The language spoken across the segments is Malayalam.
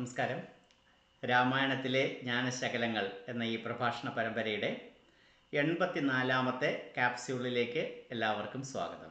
നമസ്കാരം രാമായണത്തിലെ ജ്ഞാനശകലങ്ങൾ എന്ന ഈ പ്രഭാഷണ പരമ്പരയുടെ എൺപത്തിനാലാമത്തെ ക്യാപ്സ്യൂളിലേക്ക് എല്ലാവർക്കും സ്വാഗതം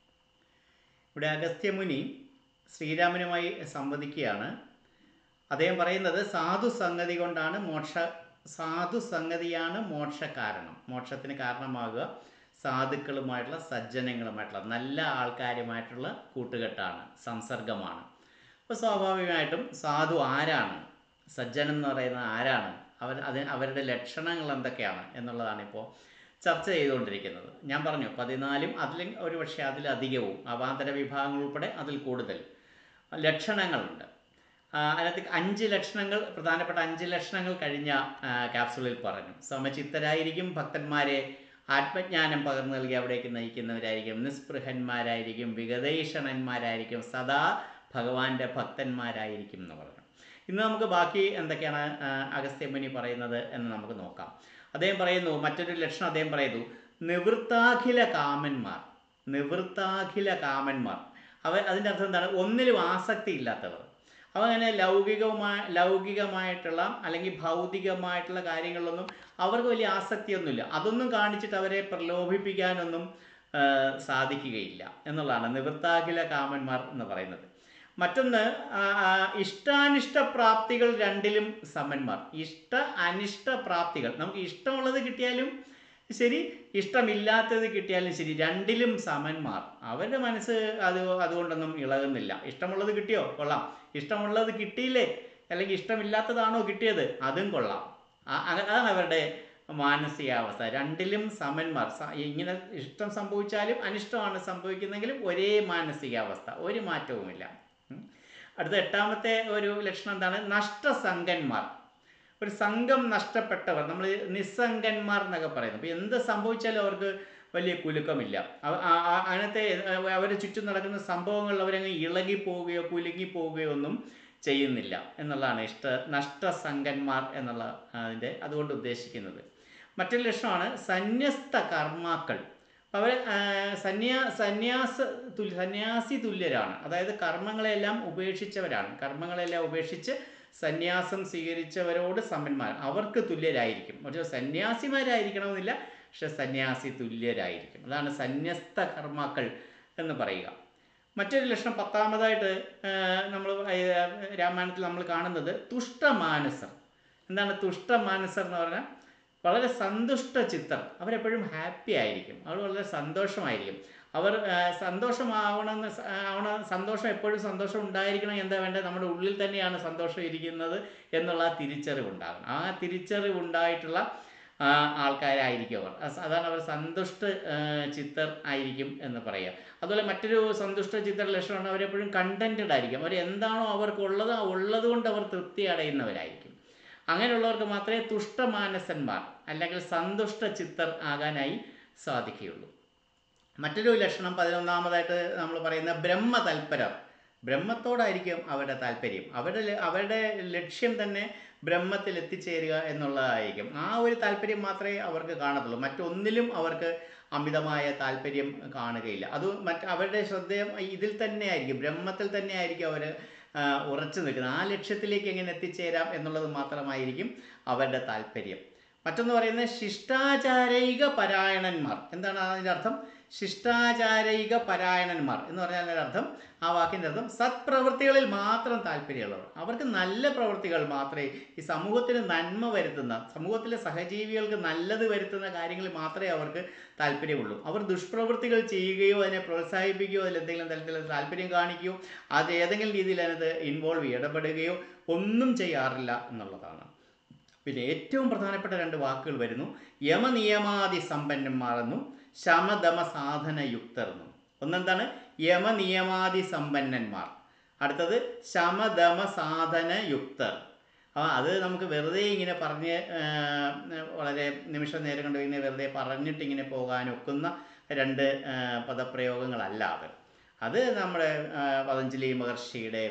ഇവിടെ അഗസ്ത്യമുനി ശ്രീരാമനുമായി സംവദിക്കുകയാണ് അദ്ദേഹം പറയുന്നത് സാധു സംഗതി കൊണ്ടാണ് മോക്ഷ സാധു സംഗതിയാണ് മോക്ഷ കാരണം മോക്ഷത്തിന് കാരണമാകുക സാധുക്കളുമായിട്ടുള്ള സജ്ജനങ്ങളുമായിട്ടുള്ള നല്ല ആൾക്കാരുമായിട്ടുള്ള കൂട്ടുകെട്ടാണ് സംസർഗമാണ് അപ്പോൾ സ്വാഭാവികമായിട്ടും സാധു ആരാണ് സജ്ജനം എന്ന് പറയുന്നത് ആരാണ് അവർ അത് അവരുടെ ലക്ഷണങ്ങൾ എന്തൊക്കെയാണ് എന്നുള്ളതാണ് ഇപ്പോൾ ചർച്ച ചെയ്തുകൊണ്ടിരിക്കുന്നത് ഞാൻ പറഞ്ഞു പതിനാലും അതിൽ ഒരു പക്ഷേ അതിലധികവും അവാന്തര വിഭാഗങ്ങൾ ഉൾപ്പെടെ അതിൽ കൂടുതൽ ലക്ഷണങ്ങളുണ്ട് ആ, അതിനകത്ത് അഞ്ച് ലക്ഷണങ്ങൾ പ്രധാനപ്പെട്ട അഞ്ച് ലക്ഷണങ്ങൾ കഴിഞ്ഞ ആ, ക്യാപ്സുളിൽ പറഞ്ഞു സമചിത്തരായിരിക്കും ഭക്തന്മാരെ ആത്മജ്ഞാനം പകർന്നു നൽകി അവിടേക്ക് നയിക്കുന്നവരായിരിക്കും നിസ്പൃഹന്മാരായിരിക്കും വിഗതൈഷണന്മാരായിരിക്കും സദാ ഭഗവാന്റെ ഭക്തന്മാരായിരിക്കും എന്ന് പറഞ്ഞു ഇന്ന് നമുക്ക് ബാക്കി എന്തൊക്കെയാണ് ആ, അഗസ്ത്യമുനി പറയുന്നത് എന്ന് നമുക്ക് നോക്കാം അദ്ദേഹം പറയുന്നു മറ്റൊരു ലക്ഷണം അദ്ദേഹം പറയുന്നു നിവൃത്താഖില കാമന്മാർ നിവൃത്താഖില കാമന്മാർ അവർ അതിൻ്റെ അർത്ഥം എന്താണ് ഒന്നിലും ആസക്തി ഇല്ലാത്തവർ അവ അങ്ങനെ ലൗകികമായ ലൗകികമായിട്ടുള്ള അല്ലെങ്കിൽ ഭൗതികമായിട്ടുള്ള കാര്യങ്ങളിലൊന്നും അവർക്ക് വലിയ ആസക്തിയൊന്നുമില്ല അതൊന്നും കാണിച്ചിട്ട് അവരെ പ്രലോഭിപ്പിക്കാനൊന്നും ആ, സാധിക്കുകയില്ല എന്നുള്ളതാണ് നിവൃത്താഖില കാമന്മാർ എന്ന് പറയുന്നത് മറ്റൊന്ന് ആ, ആ, ഇഷ്ടാനിഷ്ട പ്രാപ്തികൾ രണ്ടിലും സമന്മാർ ഇഷ്ട അനിഷ്ട പ്രാപ്തികൾ നമുക്ക് ഇഷ്ടമുള്ളത് കിട്ടിയാലും ശരി ഇഷ്ടമില്ലാത്തത് കിട്ടിയാലും ശരി രണ്ടിലും സമന്മാർ അവരുടെ മനസ്സ് അത് അതുകൊണ്ടൊന്നും ഇളകുന്നില്ല ഇഷ്ടമുള്ളത് കിട്ടിയോ കൊള്ളാം ഇഷ്ടമുള്ളത് കിട്ടിയില്ലേ അല്ലെങ്കിൽ ഇഷ്ടമില്ലാത്തതാണോ കിട്ടിയത് അതും കൊള്ളാം ആ- അ- അതാണ് അവരുടെ മാനസികാവസ്ഥ രണ്ടിലും സമന്മാർ സ- ഇങ്ങനെ ഇഷ്ടം സംഭവിച്ചാലും അനിഷ്ടമാണ് സംഭവിക്കുന്നെങ്കിലും ഒരേ മാനസികാവസ്ഥ ഒരു മാറ്റവുമില്ല ഉം. അടുത്ത എട്ടാമത്തെ ഒരു ലക്ഷണം എന്താണ് നഷ്ടസംഗന്മാർ ഒരു സംഘം നഷ്ടപ്പെട്ടവർ നമ്മൾ നിസ്സംഗന്മാർ എന്നൊക്കെ പറയുന്നു അപ്പോൾ എന്ത് സംഭവിച്ചാലും അവർക്ക് വലിയ കുലുക്കമില്ല അവ- ആ- ആ- അങ്ങനത്തെ അവരെ ചുറ്റും നടക്കുന്ന സംഭവങ്ങളിൽ അവരങ്ങ് ഇളകി പോവുകയോ കുലുങ്ങി പോവുകയോ ഒന്നും ചെയ്യുന്നില്ല എന്നുള്ളതാണ് ഇഷ്ട നഷ്ടസംഗന്മാർ എന്നുള്ള അതിൻ്റെ അതുകൊണ്ട് ഉദ്ദേശിക്കുന്നത് മറ്റൊരു ലക്ഷണമാണ് സന്യസ്ത കർമാക്കൾ അപ്പോൾ അവർ സന്യാ സന്യാസ തുല്യ സന്യാസി തുല്യരാണ് അതായത് കർമ്മങ്ങളെല്ലാം ഉപേക്ഷിച്ചവരാണ് കർമ്മങ്ങളെല്ലാം ഉപേക്ഷിച്ച് സന്യാസം സ്വീകരിച്ചവരോട് സമന്മാർ അവർക്ക് തുല്യരായിരിക്കും പക്ഷേ സന്യാസിമാരായിരിക്കണമെന്നില്ല പക്ഷെ സന്യാസി തുല്യരായിരിക്കും അതാണ് സന്യസ്ത കർമാക്കൾ എന്ന് പറയുക മറ്റൊരു ലക്ഷണം പത്താമതായിട്ട് നമ്മൾ രാമായണത്തിൽ നമ്മൾ കാണുന്നത് തുഷ്ടമാനസർ എന്താണ് തുഷ്ടമാനസർ എന്ന് പറഞ്ഞാൽ വളരെ സന്തുഷ്ട ചിത്തർ അവരെപ്പോഴും ഹാപ്പി ആയിരിക്കും അവർ വളരെ സന്തോഷമായിരിക്കും അവർ ആ, സന്തോഷമാവണമെന്ന് സ- ആ, ആവണ സന്തോഷം എപ്പോഴും സന്തോഷം ഉണ്ടായിരിക്കണം എന്താ വേണ്ടത് നമ്മുടെ ഉള്ളിൽ തന്നെയാണ് സന്തോഷം ഇരിക്കുന്നത് എന്നുള്ള ആ തിരിച്ചറിവുണ്ടാകണം ആ തിരിച്ചറിവുണ്ടായിട്ടുള്ള ആ, ആൾക്കാരായിരിക്കും അവർ അസ് അതാണ് അവർ സന്തുഷ്ട ആ, ചിത്തർ ആയിരിക്കും എന്ന് പറയുക അതുപോലെ മറ്റൊരു സന്തുഷ്ട ചിത്ര ലക്ഷണമാണ് അവരെപ്പോഴും കണ്ടൻറ്റഡ് ആയിരിക്കും അവർ എന്താണോ അവർക്കുള്ളത് ആ ഉള്ളത് കൊണ്ട് അവർ തൃപ്തി അടയുന്നവരായിരിക്കും അങ്ങനെയുള്ളവർക്ക് മാത്രമേ തുഷ്ടമാനസന്മാർ അല്ലെങ്കിൽ സന്തുഷ്ട ചിത്തർ ആകാനായി സാധിക്കുകയുള്ളൂ മറ്റൊരു ലക്ഷണം പതിനൊന്നാമതായിട്ട് നമ്മൾ പറയുന്ന ബ്രഹ്മതൽപരർ ബ്രഹ്മത്തോടായിരിക്കും അവരുടെ താല്പര്യം അവരുടെ ല- അവരുടെ ലക്ഷ്യം തന്നെ ബ്രഹ്മത്തിൽ എത്തിച്ചേരുക എന്നുള്ളതായിരിക്കും ആ ഒരു താല്പര്യം മാത്രമേ അവർക്ക് കാണത്തുള്ളൂ മറ്റൊന്നിലും അവർക്ക് അമിതമായ താല്പര്യം കാണുകയില്ല അത് മറ്റ് അവരുടെ ശ്രദ്ധ ഇതിൽ തന്നെ ആയിരിക്കും ബ്രഹ്മത്തിൽ തന്നെ ആയിരിക്കും അവർ ഉറച്ചു നിൽക്കുന്നത് ആ ലക്ഷ്യത്തിലേക്ക് എങ്ങനെ എത്തിച്ചേരാം എന്നുള്ളത് മാത്രമായിരിക്കും അവരുടെ താല്പര്യം മറ്റൊന്ന് പറയുന്നത് ശിഷ്ടാചാരൈക പരായണന്മാർ എന്താണ് അതിൻ്റെ അർത്ഥം ശിഷ്ടാചാരൈക പരായണന്മാർ എന്ന് പറഞ്ഞാൽ അതിൻ്റെ അർത്ഥം ആ വാക്കിൻ്റെ അർത്ഥം സത്പ്രവൃത്തികളിൽ മാത്രം താല്പര്യമുള്ളവർ അവർക്ക് നല്ല പ്രവൃത്തികൾ മാത്രമേ ഈ സമൂഹത്തിന് നന്മ വരുത്തുന്ന സമൂഹത്തിലെ സഹജീവികൾക്ക് നല്ലത് വരുത്തുന്ന കാര്യങ്ങളിൽ മാത്രമേ അവർക്ക് താല്പര്യമുള്ളൂ അവർ ദുഷ്പ്രവൃത്തികൾ ചെയ്യുകയോ അതിനെ പ്രോത്സാഹിപ്പിക്കുകയോ അതിൽ എന്തെങ്കിലും തരത്തിൽ താല്പര്യം കാണിക്കുകയോ അത് ഏതെങ്കിലും രീതിയിൽ അതിനകത്ത് ഇൻവോൾവ് ഇടപെടുകയോ ഒന്നും ചെയ്യാറില്ല എന്നുള്ളതാണ് പിന്നെ ഏറ്റവും പ്രധാനപ്പെട്ട രണ്ട് വാക്കുകൾ വരുന്നു യമനിയമാദി സമ്പന്നന്മാർ എന്നും ശമദമ സാധനയുക്തർ എന്നും ഒന്നെന്താണ് യമനിയമാദി സമ്പന്നന്മാർ അടുത്തത് ശമദമ സാധനയുക്തർ ആ അത് നമുക്ക് വെറുതെ ഇങ്ങനെ പറഞ്ഞ് ആ, വളരെ നിമിഷ നേരം കൊണ്ട് ഇങ്ങനെ വെറുതെ പറഞ്ഞിട്ട് ഇങ്ങനെ പോകാനൊക്കുന്ന രണ്ട് ആ, പദപ്രയോഗങ്ങളല്ല അത് അത് നമ്മുടെ ആ, പതഞ്ജലി മഹർഷിയുടെ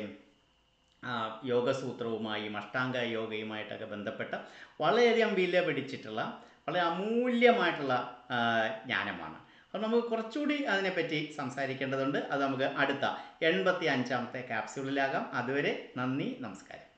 ആ, യോഗസൂത്രവുമായും അഷ്ടാംഗ യോഗയുമായിട്ടൊക്കെ ബന്ധപ്പെട്ട വളരെയധികം വില പിടിച്ചിട്ടുള്ള വളരെ അമൂല്യമായിട്ടുള്ള ആ, ജ്ഞാനമാണ് അപ്പോൾ നമുക്ക് കുറച്ചുകൂടി അതിനെപ്പറ്റി സംസാരിക്കേണ്ടതുണ്ട് അത് നമുക്ക് അടുത്ത എൺപത്തി അഞ്ചാമത്തെ ക്യാപ്സ്യൂളിലാകാം അതുവരെ നന്ദി നമസ്കാരം